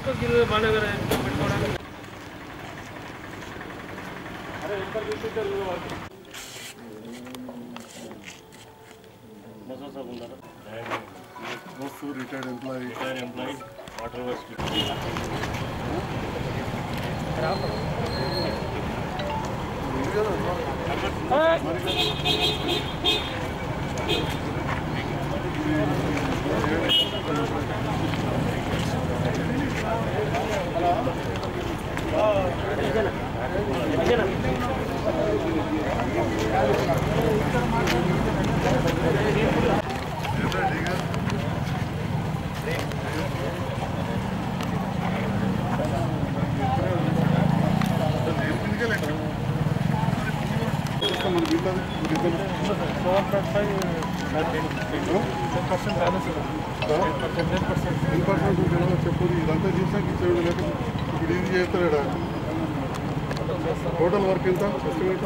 తీసుకో గిన్నె బాగానే కదా పెట్టుకోవడానికి అరే ఎంత తీసుకుంటారు మోసం సాబ్ ఉన్నారా most retired employee. Retire employee water works చెప్పు ఇదంతా చేసాక ఇచ్చేవాడు లేక ఇప్పుడు ఇది చేస్తాడా టోటల్ వర్క్ ఎంత ఎస్టిమేట్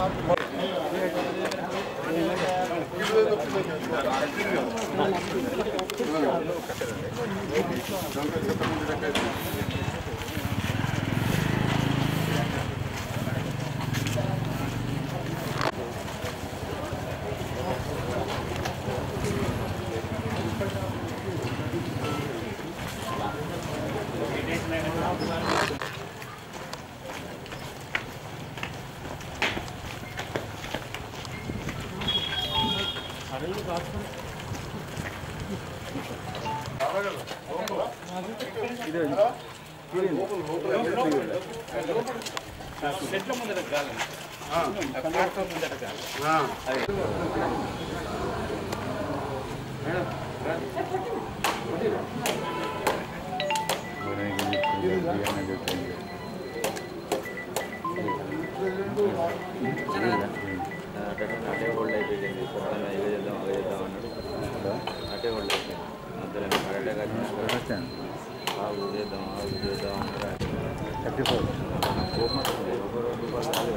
అటే హోల్డ్ అయిపోయింది పొద్దున్న ఇవే చేద్దాం అవే చేద్దాం అన్నాడు అటే హోల్డ్ అయిపోయింది మధ్యలో కరెక్ట్గా వచ్చినాక ఆగు చేద్దాం ఆగు చేద్దాం అన్నాడు థర్టీ ఫోర్ కోపం వస్తుంది ఒక రెండు రూపాయలు కాదు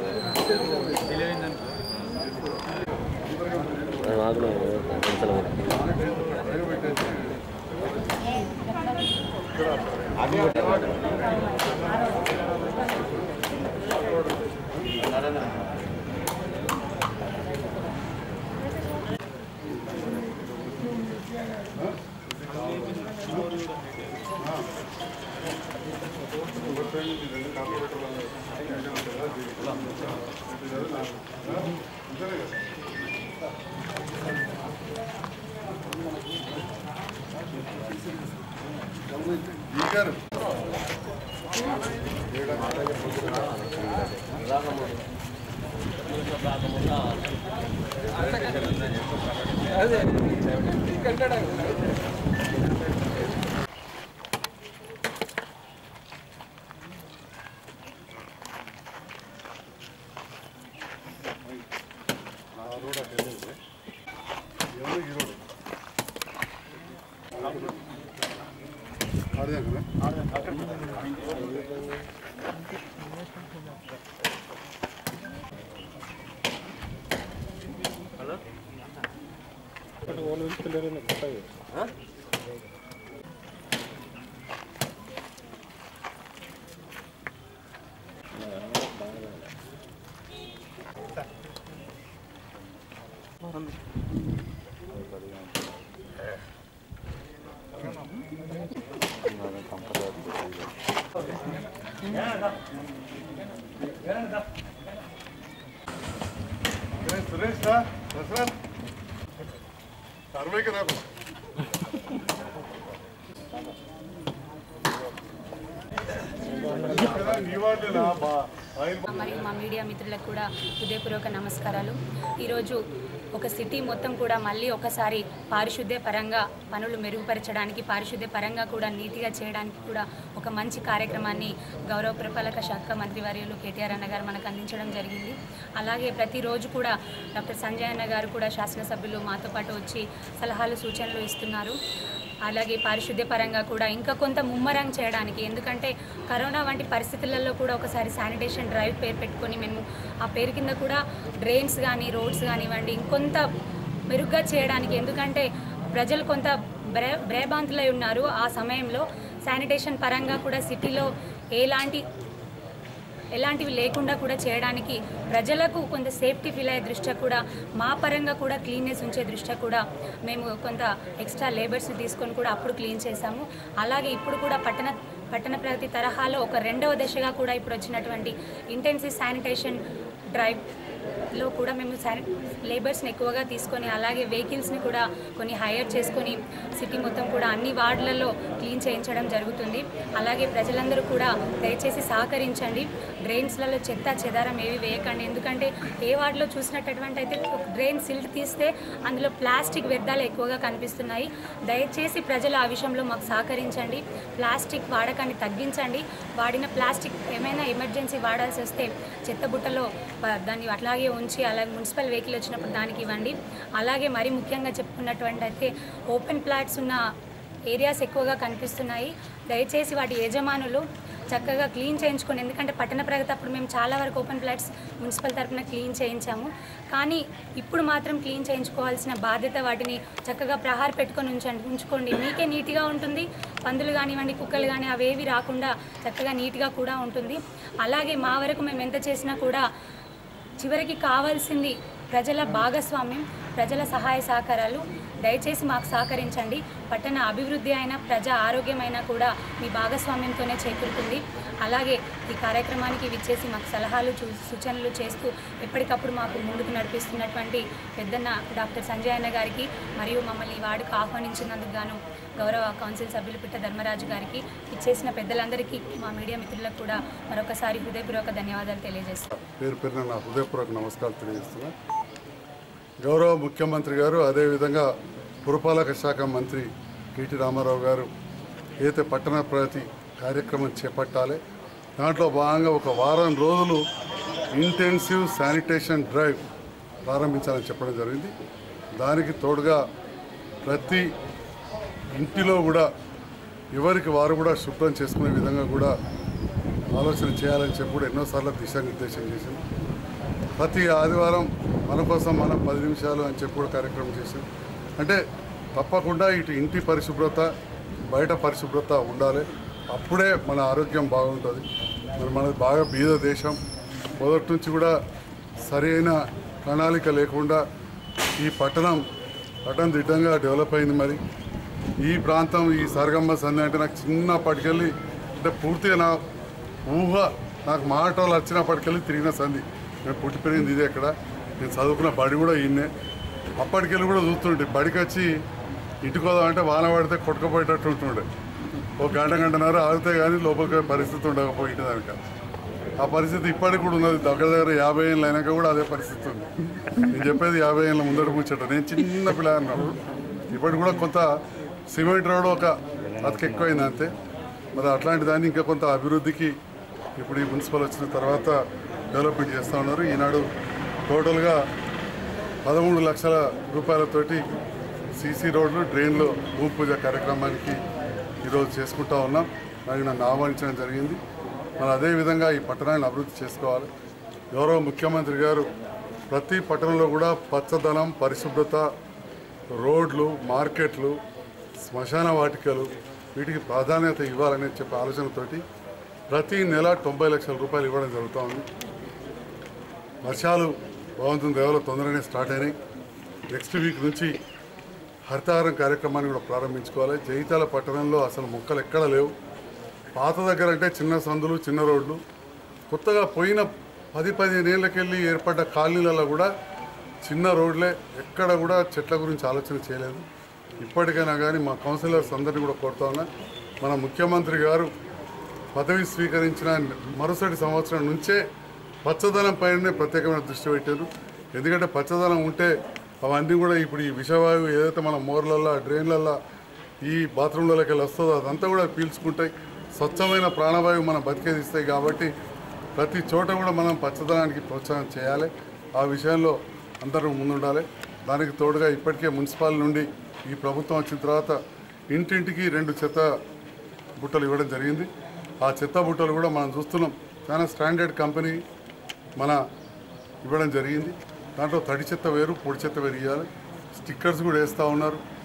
గారు ఎవరు ఈ రోడ్ ఆడదాకా సురేష్ రా దసరత్ సర్వేకి రాకు నీ వాళ్ళేనా బా ఆయిల్ మరియు మా మీడియా మిత్రులకు కూడా హృదయపూర్వక నమస్కారాలు ఈరోజు ఒక సిటీ మొత్తం కూడా మళ్ళీ ఒకసారి పారిశుద్ధ్య పరంగా పనులు మెరుగుపరచడానికి పారిశుద్ధ్య పరంగా కూడా నీట్గా చేయడానికి కూడా ఒక మంచి కార్యక్రమాన్ని గౌరవ పురపాలక శాఖ మంత్రి వర్యులు కేటీఆర్ అన్న గారు మనకు అందించడం జరిగింది అలాగే ప్రతిరోజు కూడా డాక్టర్ సంజయ్ అన్న గారు కూడా శాసనసభ్యులు మాతో పాటు వచ్చి సలహాలు సూచనలు ఇస్తున్నారు అలాగే పారిశుద్ధ్య పరంగా కూడా ఇంకా కొంత ముమ్మరం చేయడానికి ఎందుకంటే కరోనా వంటి పరిస్థితులలో కూడా ఒకసారి శానిటేషన్ డ్రైవ్ పేరు పెట్టుకొని మేము ఆ పేరు కింద కూడా డ్రైన్స్ కానీ రోడ్స్ కానివ్వండి ఇంకొంత మెరుగ్గా చేయడానికి ఎందుకంటే ప్రజలు కొంత బ్రే భయభాంతులై ఉన్నారు ఆ సమయంలో శానిటేషన్ పరంగా కూడా సిటీలో ఎలాంటి ఎలాంటివి లేకుండా కూడా చేయడానికి ప్రజలకు కొంత సేఫ్టీ ఫీల్ అయ్యే దృష్ట్యా కూడా మా పరంగా కూడా క్లీన్నెస్ ఉంచే దృష్ట్యా కూడా మేము కొంత ఎక్స్ట్రా లేబర్స్ తీసుకొని కూడా అప్పుడు క్లీన్ చేశాము అలాగే ఇప్పుడు కూడా పట్టణ పట్టణ ప్రగతి తరహాలో ఒక రెండవ దశగా కూడా ఇప్పుడు వచ్చినటువంటి ఇంటెన్సివ్ శానిటేషన్ డ్రైవ్ లో కూడా మేము శాని లేబర్స్ని ఎక్కువగా తీసుకొని అలాగే వెహికల్స్ని కూడా కొన్ని హైర్ చేసుకొని సిటీ మొత్తం కూడా అన్ని వార్డులలో క్లీన్ చేయించడం జరుగుతుంది అలాగే ప్రజలందరూ కూడా దయచేసి సహకరించండి డ్రైన్స్లలో చెత్త చెదారం ఏవి వేయకండి ఎందుకంటే ఏ వార్డులో చూసినటువంటి అయితే డ్రైన్ సిల్ట్ తీస్తే అందులో ప్లాస్టిక్ వ్యర్థాలు ఎక్కువగా కనిపిస్తున్నాయి దయచేసి ప్రజలు ఆ విషయంలో మాకు సహకరించండి ప్లాస్టిక్ వాడకాన్ని తగ్గించండి వాడిన ప్లాస్టిక్ ఏమైనా ఎమర్జెన్సీ వాడాల్సి వస్తే చెత్త బుట్టలో ప- దాన్ని అట్లాగే ఉంచి అలాగే మున్సిపల్ వెహికల్ వచ్చినప్పుడు దానికి ఇవ్వండి అలాగే మరి ముఖ్యంగా చెప్పుకున్నటువంటి అయితే ఓపెన్ ప్లాట్స్ ఉన్న ఏరియాస్ ఎక్కువగా కనిపిస్తున్నాయి దయచేసి వాటి యజమానులు చక్కగా క్లీన్ చేయించుకొని ఎందుకంటే పట్టణ ప్రగతి అప్పుడు మేము చాలా వరకు ఓపెన్ ప్లాట్స్ మున్సిపల్ తరఫున క్లీన్ చేయించాము కానీ ఇప్పుడు మాత్రం క్లీన్ చేయించుకోవాల్సిన బాధ్యత వాటిని చక్కగా ప్రహార్ పెట్టుకొని ఉంచండి ఉంచుకోండి మీకే నీట్గా ఉంటుంది పందులు కానివ్వండి కుక్కలు కానీ అవేవి రాకుండా చక్కగా నీట్గా కూడా ఉంటుంది అలాగే మా వరకు మేము ఎంత చేసినా కూడా చివరికి కావాల్సింది ప్రజల భాగస్వామ్యం ప్రజల సహాయ సహకారాలు దయచేసి మాకు సహకరించండి పట్టణ అభివృద్ధి అయినా ప్రజా ఆరోగ్యమైనా కూడా మీ భాగస్వామ్యంతోనే చేకూరుతుంది అలాగే ఈ కార్యక్రమానికి విచ్చేసి మాకు సలహాలు చూ సూచనలు చేస్తూ ఎప్పటికప్పుడు మాకు ముందుకు నడిపిస్తున్నటువంటి పెద్దన్న డాక్టర్ సంజయ్ అన్న గారికి మరియు మమ్మల్ని ఈ వార్డుకు ఆహ్వానించినందుకు గాను గౌరవ కౌన్సిల్ సభ్యులు పిట్ట ధర్మరాజు గారికి ఇచ్చేసిన పెద్దలందరికీ మా మీడియా మిత్రులకు కూడా మరొకసారి హృదయపూర్వక ధన్యవాదాలు తెలియజేస్తాం పేరు పేరున నా హృదయపూర్వక నమస్కారాలు తెలియజేస్తున్నా గౌరవ ముఖ్యమంత్రి గారు అదేవిధంగా పురపాలక శాఖ మంత్రి కేటీ రామారావు గారు ఏదైతే పట్టణ ప్రగతి కార్యక్రమం చేపట్టాలి దాంట్లో భాగంగా ఒక వారం రోజులు ఇంటెన్సివ్ శానిటేషన్ డ్రైవ్ ప్రారంభించాలని చెప్పడం జరిగింది దానికి తోడుగా ప్రతి ఇంటిలో కూడా ఎవరికి వారు కూడా శుభ్రం చేసుకునే విధంగా కూడా ఆలోచన చేయాలని చెప్పి కూడా ఎన్నోసార్లు దిశానిర్దేశం చేసింది ప్రతి ఆదివారం మన కోసం మనం పది నిమిషాలు అని చెప్పి కూడా కార్యక్రమం చేసాం అంటే తప్పకుండా ఇటు ఇంటి పరిశుభ్రత బయట పరిశుభ్రత ఉండాలి అప్పుడే మన ఆరోగ్యం బాగుంటుంది మరి మనది బాగా బీద దేశం మొదటి నుంచి కూడా సరైన ప్రణాళిక లేకుండా ఈ పట్టణం పట్టణం దిట్టంగా డెవలప్ అయింది మరి ఈ ప్రాంతం ఈ సరగమ్మ సంధి అంటే నాకు చిన్నప్పటికెళ్ళి అంటే పూర్తిగా నా ఊహ నాకు మాటలు వచ్చినప్పటికెళ్ళి తిరిగిన సంధి నేను పుట్టి పెరిగింది ఇదే ఇక్కడ నేను చదువుకున్న బడి కూడా ఈయన్నే అప్పటికెళ్ళి కూడా చూస్తుంటే బడికి వచ్చి ఇంటికి వదామంటే వాన పడితే కొట్టుకుపోయేటట్టు ఉంటుండే ఒక గంట గంటన్నర ఆగితే కానీ లోపలికి పోయే పరిస్థితి ఉండకపోయింది దానిక ఆ పరిస్థితి ఇప్పటికి కూడా ఉన్నది దగ్గర దగ్గర యాభై ఏళ్ళు అయినాక కూడా అదే పరిస్థితి ఉంది నేను చెప్పేది యాభై ఏళ్ళ ముందర కూర్చోట నేను చిన్న పిల్లలు ఇప్పటికి కూడా కొంత సిమెంట్ రోడ్ ఒక అతకు ఎక్కువైంది అంతే మరి అట్లాంటి దాన్ని ఇంకా కొంత అభివృద్ధికి ఇప్పుడు ఈ మున్సిపల్ వచ్చిన తర్వాత డెవలప్మెంట్ చేస్తూ ఉన్నారు ఈనాడు టోటల్గా పదమూడు లక్షల రూపాయలతోటి సీసీ రోడ్లు డ్రైన్లు భూమి పూజ కార్యక్రమానికి ఈరోజు చేసుకుంటా ఉన్నాం మరి నన్ను ఆహ్వానించడం జరిగింది మరి అదేవిధంగా ఈ పట్టణాన్ని అభివృద్ధి చేసుకోవాలి గౌరవ ముఖ్యమంత్రి గారు ప్రతి పట్టణంలో కూడా పచ్చదనం పరిశుభ్రత రోడ్లు మార్కెట్లు శ్మశాన వాటికలు వీటికి ప్రాధాన్యత ఇవ్వాలనే చెప్పే ఆలోచనతోటి ప్రతి నెల తొంభై లక్షల రూపాయలు ఇవ్వడం జరుగుతూ ఉంది వర్షాలు భగవంతుని దేవలో తొందరగానే స్టార్ట్ అయినాయి నెక్స్ట్ వీక్ నుంచి హరితహారం కార్యక్రమాన్ని కూడా ప్రారంభించుకోవాలి జగిత్యాల పట్టణంలో అసలు మొక్కలు ఎక్కడా లేవు పాత దగ్గర అంటే చిన్న సందులు చిన్న రోడ్లు కొత్తగా పోయిన పది పదిహేను ఏళ్ళకెళ్ళి ఏర్పడ్డ కాలనీలలో కూడా చిన్న రోడ్లే ఎక్కడ కూడా చెట్ల గురించి ఆలోచన చేయలేదు ఇప్పటికైనా కానీ మా కౌన్సిలర్స్ అందరినీ కూడా కోరుతా ఉన్నా మన ముఖ్యమంత్రి గారు పదవి స్వీకరించిన మరుసటి సంవత్సరం నుంచే పచ్చదనం పైనే ప్రత్యేకమైన దృష్టి పెట్టారు ఎందుకంటే పచ్చదనం ఉంటే అవన్నీ కూడా ఇప్పుడు ఈ విషవాయువు ఏదైతే మన మోర్లల్లో డ్రైన్లల్లో ఈ బాత్రూంలలోకి వెళ్ళి వస్తుందో అదంతా కూడా పీల్చుకుంటాయి స్వచ్ఛమైన ప్రాణవాయువు మనం బతికేది ఇస్తాయి కాబట్టి ప్రతి చోట కూడా మనం పచ్చదనానికి ప్రోత్సాహం చేయాలి ఆ విషయంలో అందరూ ముందుండాలి దానికి తోడుగా ఇప్పటికే మున్సిపాల్ నుండి ఈ ప్రభుత్వం వచ్చిన తర్వాత ఇంటింటికి రెండు చెత్త బుట్టలు ఇవ్వడం జరిగింది ఆ చెత్త బుట్టలు కూడా మనం చూస్తున్నాం చాలా స్టాండర్డ్ కంపెనీ మన ఇవ్వడం జరిగింది దాంట్లో తడి చెత్త వేరు పొడి చెత్త వేరు ఇవ్వాలి స్టిక్కర్స్ కూడా వేస్తూ ఉన్నారు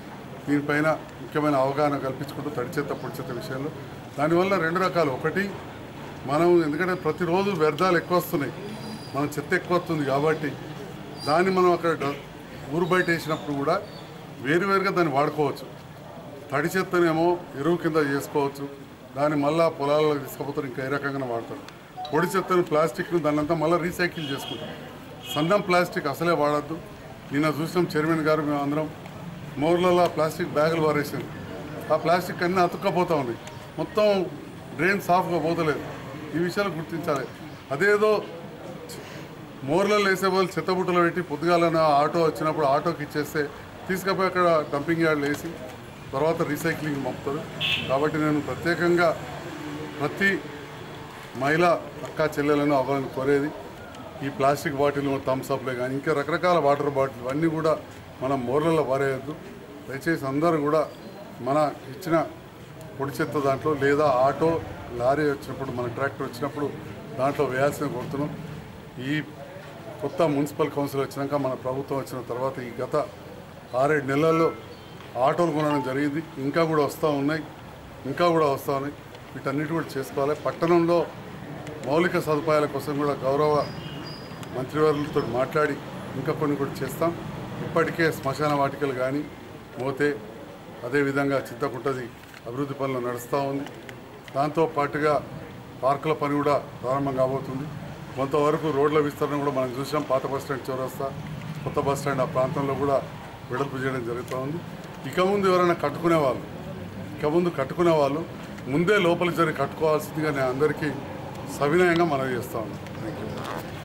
దీనిపైన ముఖ్యమైన అవగాహన కల్పించుకుంటూ తడి చెత్త పొడి చెత్త విషయంలో దానివల్ల రెండు రకాలు ఒకటి మనం ఎందుకంటే ప్రతిరోజు వ్యర్థాలు ఎక్కువ వస్తున్నాయి మనం చెత్త ఎక్కువ వస్తుంది కాబట్టి దాన్ని మనం అక్కడ డ- ఊరు బయట వేసినప్పుడు కూడా వేరువేరుగా దాన్ని వాడుకోవచ్చు తడి చెత్తనేమో ఎరువు కింద చేసుకోవచ్చు దాన్ని మళ్ళా పొలాల్లో తీసుకుపోతారు ఇంకా ఏ రకంగా వాడతారు పొడి చెత్తను ప్లాస్టిక్ను దాన్నంతా మళ్ళీ రీసైకిల్ చేసుకుంటాం సన్నం ప్లాస్టిక్ అసలే వాడద్దు నిన్న చూసినాం చైర్మన్ గారు మేము అందరం మోర్లలో ప్లాస్టిక్ బ్యాగులు వారేసాం ఆ ప్లాస్టిక్ అన్నీ అతుక్కపోతా ఉన్నాయి మొత్తం డ్రైన్ సాఫ్గా పోతలేదు ఈ విషయాలు గుర్తించాలి అదేదో మోర్లలో వేసే వాళ్ళు చెత్తబుట్టలో పెట్టి పొద్దుగాలన ఆటో వచ్చినప్పుడు ఆటోకి ఇచ్చేస్తే తీసుకుపోయి అక్కడ డంపింగ్ యార్డ్లు వేసి తర్వాత రీసైక్లింగ్ పంపుతారు కాబట్టి నేను ప్రత్యేకంగా ప్రతి మహిళ అక్క చెల్లెలను అవ్వాలని కోరేది ఈ ప్లాస్టిక్ బాటిల్ థమ్స్అప్లే కానీ ఇంకా రకరకాల వాటర్ బాటిల్ అన్నీ కూడా మనం మోర్లలో పారేయద్దు దయచేసి అందరూ కూడా మన ఇచ్చిన పొడి చెత్త దాంట్లో లేదా ఆటో లారీ వచ్చినప్పుడు మన ట్రాక్టర్ వచ్చినప్పుడు దాంట్లో వేయాల్సిన కోరుతున్నాం ఈ కొత్త మున్సిపల్ కౌన్సిల్ వచ్చినాక మన ప్రభుత్వం వచ్చిన తర్వాత ఈ గత ఆరేడు నెలల్లో ఆటోలు కొనడం జరిగింది ఇంకా కూడా వస్తూ ఉన్నాయి ఇంకా కూడా వస్తూ ఉన్నాయి వీటన్నిటి కూడా చేసుకోవాలి పట్టణంలో మౌలిక సదుపాయాల కోసం కూడా గౌరవ మంత్రివర్యులతో మాట్లాడి ఇంకా కొన్ని కూడా చేస్తాం ఇప్పటికే శ్మశాన వాటికలు కానీ మోతే అదేవిధంగా చింతకుంటది అభివృద్ధి పనులు నడుస్తూ ఉంది దాంతో పాటుగా పార్కుల పని కూడా ప్రారంభం కాబోతుంది కొంతవరకు రోడ్ల విస్తరణ కూడా మనం చూసాం పాత బస్ స్టాండ్ చౌరస్తా కొత్త బస్ స్టాండ్ ఆ ప్రాంతంలో కూడా వెడల్పు చేయడం జరుగుతూ ఉంది ఇక ముందు ఎవరైనా కట్టుకునే వాళ్ళు ఇక ముందు కట్టుకునే వాళ్ళు ముందే లోపలికి జరిగి కట్టుకోవాల్సిందిగా నేను అందరికీ సవినయంగా మనవి చేస్తా ఉన్నాను థ్యాంక్ యూ